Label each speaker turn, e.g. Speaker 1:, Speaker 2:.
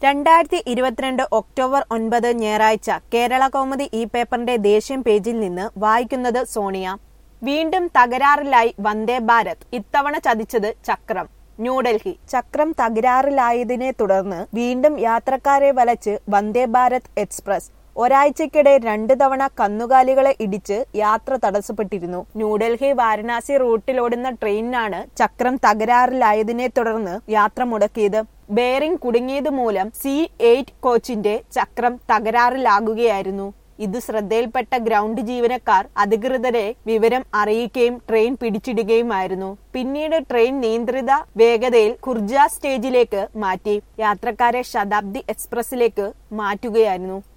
Speaker 1: രണ്ടായിരത്തി ഇരുപത്തിരണ്ട് ഒക്ടോബർ ഒൻപത് ഞായറാഴ്ച കേരള കൗമുദി ഈ പേപ്പറിന്റെ ദേശീയം പേജിൽ നിന്ന് വായിക്കുന്നത് സോണിയ വീണ്ടും തകരാറിലായി വന്ദേ ഭാരത് ഇത്തവണ ചതിച്ചത് ചക്രം ന്യൂഡൽഹി ചക്രം തകരാറിലായതിനെ തുടർന്ന് വീണ്ടും യാത്രക്കാരെ വലച്ച് വന്ദേ ഭാരത് എക്സ്പ്രസ് ഒരാഴ്ചക്കിടെ രണ്ടു തവണ കന്നുകാലികളെ ഇടിച്ച് യാത്ര തടസ്സപ്പെട്ടിരുന്നു ന്യൂഡൽഹി വാരണാസി റൂട്ടിലോടുന്ന ട്രെയിനിനാണ് ചക്രം തകരാറിലായതിനെ തുടർന്ന് യാത്ര മുടക്കിയത് ബെയറിംഗ് കുടുങ്ങിയത് മൂലം സി എയ്റ്റ് കോച്ചിന്റെ ചക്രം തകരാറിലാകുകയായിരുന്നു ഇത് ശ്രദ്ധയിൽപ്പെട്ട ഗ്രൗണ്ട് ജീവനക്കാർ അധികൃതരെ വിവരം അറിയിക്കുകയും ട്രെയിൻ പിടിച്ചിടുകയുമായിരുന്നു പിന്നീട് ട്രെയിൻ നിയന്ത്രിത വേഗതയിൽ ഖുർജ സ്റ്റേജിലേക്ക് മാറ്റി യാത്രക്കാരെ ശതാബ്ദി എക്സ്പ്രസിലേക്ക് മാറ്റുകയായിരുന്നു